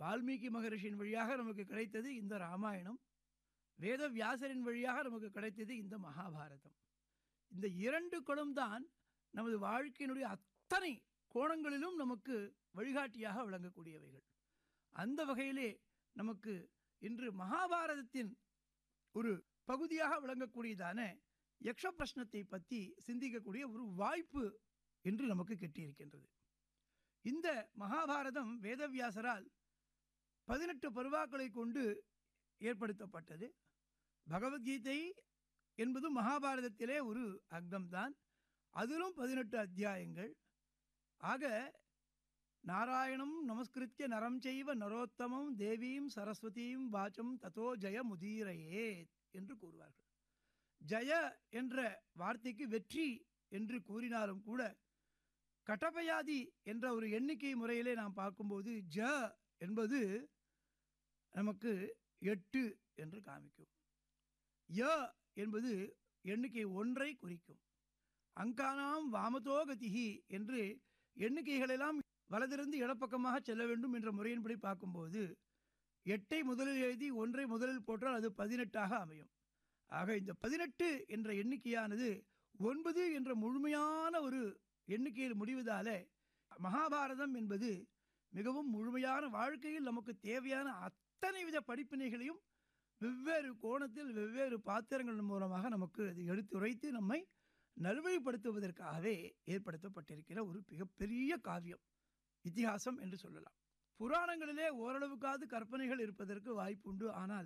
வால்மீகி மகரிஷியின் வழியாக நமக்கு கிடைத்தது இந்த ராமாயணம் வேத வியாசரின் வழியாக நமக்கு கிடைத்தது இந்த மகாபாரதம் இந்த இரண்டு குணம்தான் நமது வாழ்க்கையினுடைய அத்தனை கோணங்களிலும் நமக்கு வழிகாட்டியாக விளங்கக்கூடியவைகள் அந்த வகையிலே நமக்கு இன்று மகாபாரதத்தின் ஒரு பகுதியாக விளங்கக்கூடியதான யக்ஷ பிரஷ்னத்தை பற்றி சிந்திக்கக்கூடிய ஒரு வாய்ப்பு என்று நமக்கு கிட்டியிருக்கின்றது இந்த மகாபாரதம் வேதவியாசரால் பதினெட்டு பருவாக்களை கொண்டு ஏற்படுத்தப்பட்டது பகவத்கீதை என்பது மகாபாரதத்திலே ஒரு அங்கம்தான் அதிலும் பதினெட்டு அத்தியாயங்கள் ஆக நாராயணம் நமஸ்கிருத்திய நரம் செய்வ நரோத்தமம் தேவீம் சரஸ்வதியும் வாச்சம் ததோ ஜெய முதீரையே என்று கூறுவார்கள் ஜெய என்ற வார்த்தைக்கு வெற்றி என்று கூறினாலும் கூட கட்டபயாதி என்ற ஒரு எண்ணிக்கை முறையிலே நாம் பார்க்கும்போது ஜ என்பது நமக்கு எட்டு என்று காமிக்கும் ய என்பது எண்ணிக்கை ஒன்றை குறிக்கும் அங்கானாம் வாமதோகதிகி என்று எண்ணிக்கைகளெல்லாம் வலதிருந்து இடப்பக்கமாக செல்ல வேண்டும் என்ற முறையின்படி பார்க்கும்போது எட்டை முதலில் எழுதி ஒன்றை முதலில் போட்டால் அது பதினெட்டாக அமையும் ஆக இந்த பதினெட்டு என்ற எண்ணிக்கையானது ஒன்பது என்ற முழுமையான ஒரு எண்ணிக்கையில் முடிவதாலே மகாபாரதம் என்பது மிகவும் முழுமையான வாழ்க்கையில் நமக்கு தேவையான அத்தனை வித படிப்பினைகளையும் வெவ்வேறு கோணத்தில் வெவ்வேறு பாத்திரங்கள் மூலமாக நமக்கு அது எடுத்துரைத்து நம்மை நல்வழிப்படுத்துவதற்காகவே ஏற்படுத்தப்பட்டிருக்கிற ஒரு மிகப்பெரிய காவியம் இத்திஹாசம் என்று சொல்லலாம் புராணங்களிலே ஓரளவுக்காவது கற்பனைகள் இருப்பதற்கு வாய்ப்பு உண்டு ஆனால்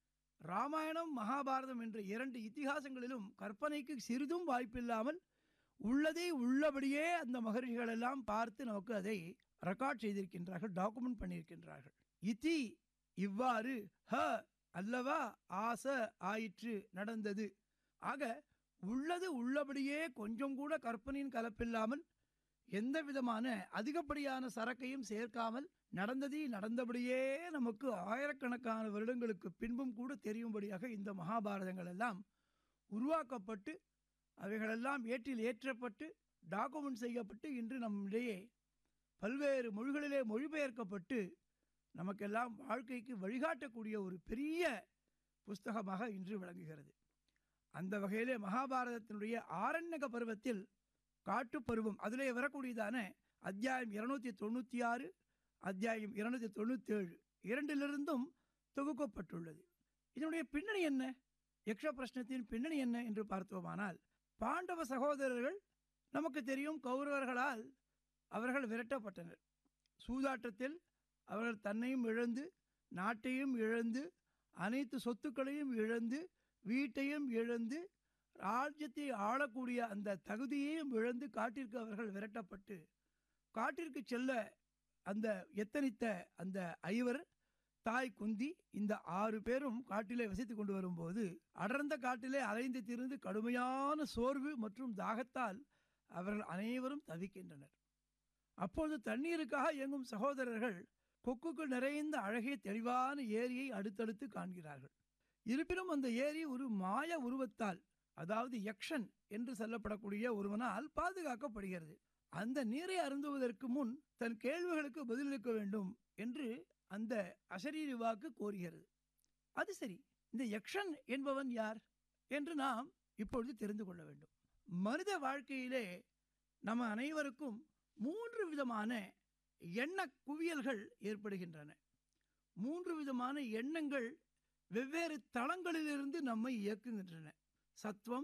ராமாயணம் மகாபாரதம் என்ற இரண்டு இத்திஹாசங்களிலும் கற்பனைக்கு சிறிதும் வாய்ப்பில்லாமல் உள்ளதை உள்ளபடியே அந்த மகர்ஷிகள் எல்லாம் பார்த்து நமக்கு அதை ரெக்கார்ட் செய்திருக்கின்றார்கள் டாக்குமெண்ட் பண்ணியிருக்கின்றார்கள் இத்தி இவ்வாறு ஹ அல்லவா ஆச ஆயிற்று நடந்தது ஆக உள்ளது உள்ளபடியே கொஞ்சம் கூட கற்பனையின் கலப்பில்லாமல் எந்த விதமான அதிகப்படியான சரக்கையும் சேர்க்காமல் நடந்தது நடந்தபடியே நமக்கு ஆயிரக்கணக்கான வருடங்களுக்கு பின்பும் கூட தெரியும்படியாக இந்த மகாபாரதங்கள் எல்லாம் உருவாக்கப்பட்டு அவைகளெல்லாம் ஏற்றில் ஏற்றப்பட்டு டாக்குமெண்ட் செய்யப்பட்டு இன்று நம்மிடையே பல்வேறு மொழிகளிலே மொழிபெயர்க்கப்பட்டு நமக்கெல்லாம் வாழ்க்கைக்கு வழிகாட்டக்கூடிய ஒரு பெரிய புஸ்தகமாக இன்று விளங்குகிறது அந்த வகையிலே மகாபாரதத்தினுடைய ஆரண்யக பருவத்தில் காட்டுப்பருவம் அதிலே வரக்கூடியதான அத்தியாயம் இருநூத்தி தொண்ணூற்றி ஆறு அத்தியாயம் இருநூத்தி தொண்ணூற்றேழு இரண்டிலிருந்தும் தொகுக்கப்பட்டுள்ளது இதனுடைய பின்னணி என்ன யக்ஷ பிரශ්னத்தின் பின்னணி என்ன என்று பார்த்தோமானால் பாண்டவ சகோதரர்கள் நமக்கு தெரியும் கௌரவர்களால் அவர்கள் விரட்டப்பட்டனர் சூதாட்டத்தில் அவர்கள் தன்னையும் இழந்து நாட்டையும் இழந்து அனைத்து சொத்துக்களையும் இழந்து வீட்டையும் இழந்து ராஜ்யத்தை ஆளக்கூடிய அந்த தகுதியையும் இழந்து காட்டிற்கு அவர்கள் விரட்டப்பட்டு காட்டிற்கு செல்ல அந்த எத்தனித்த அந்த ஐவர் தாய் குந்தி இந்த ஆறு பேரும் காட்டிலே வசித்து கொண்டு வரும்போது அடர்ந்த காட்டிலே அலைந்து திரிந்து கடுமையான சோர்வு மற்றும் தாகத்தால் அவர்கள் அனைவரும் தவிக்கின்றனர் அப்போது தண்ணீருக்காக இயங்கும் சகோதரர்கள் கொக்குக்கு நிறைந்த அழகிய தெளிவான ஏரியை அடுத்தடுத்து காண்கிறார்கள் இருப்பினும் அந்த ஏரி ஒரு மாய உருவத்தால் அதாவது யக்ஷன் என்று சொல்லப்படக்கூடிய ஒருவனால் பாதுகாக்கப்படுகிறது அந்த நீரை அருந்துவதற்கு முன் தன் கேள்விகளுக்கு பதிலளிக்க வேண்டும் என்று அந்த அசரீரி வாக்கு கோருகிறது அது சரி இந்த யக்ஷன் என்பவன் யார் என்று நாம் இப்பொழுது தெரிந்து கொள்ள வேண்டும் மனித வாழ்க்கையிலே நம்ம அனைவருக்கும் மூன்று விதமான எண்ண குவியல்கள் ஏற்படுகின்றன மூன்று விதமான எண்ணங்கள் வெவ்வேறு தளங்களிலிருந்து நம்மை இயக்குகின்றன சத்வம்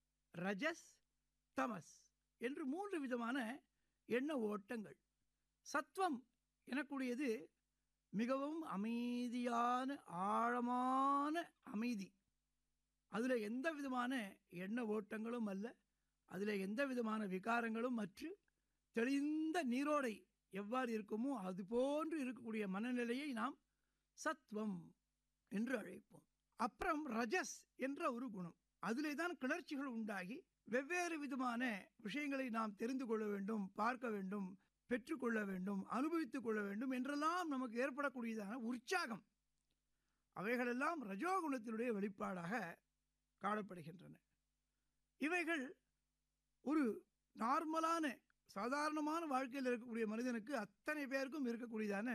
ரஜஸ் தமஸ் என்று மூன்று விதமான எண்ண ஓட்டங்கள் சத்வம் எனக்கூடியது மிகவும் அமைதியான ஆழமான அமைதி அதில் எந்த விதமான எண்ண ஓட்டங்களும் அல்ல அதில் எந்த விதமான விகாரங்களும் மற்று தெளிந்த நீரோடை எவ்வாறு இருக்குமோ அது போன்று இருக்கக்கூடிய மனநிலையை நாம் சத்வம் என்று அழைப்போம் அப்புறம் ரஜஸ் என்ற ஒரு குணம் அதிலே தான் கிளர்ச்சிகள் உண்டாகி வெவ்வேறு விதமான விஷயங்களை நாம் தெரிந்து கொள்ள வேண்டும் பார்க்க வேண்டும் பெற்றுக்கொள்ள வேண்டும் அனுபவித்துக் கொள்ள வேண்டும் என்றெல்லாம் நமக்கு ஏற்படக்கூடியதான உற்சாகம் அவைகளெல்லாம் ரஜோகுணத்தினுடைய வெளிப்பாடாக காணப்படுகின்றன இவைகள் ஒரு நார்மலான சாதாரணமான வாழ்க்கையில் இருக்கக்கூடிய மனிதனுக்கு அத்தனை பேருக்கும் இருக்கக்கூடியதான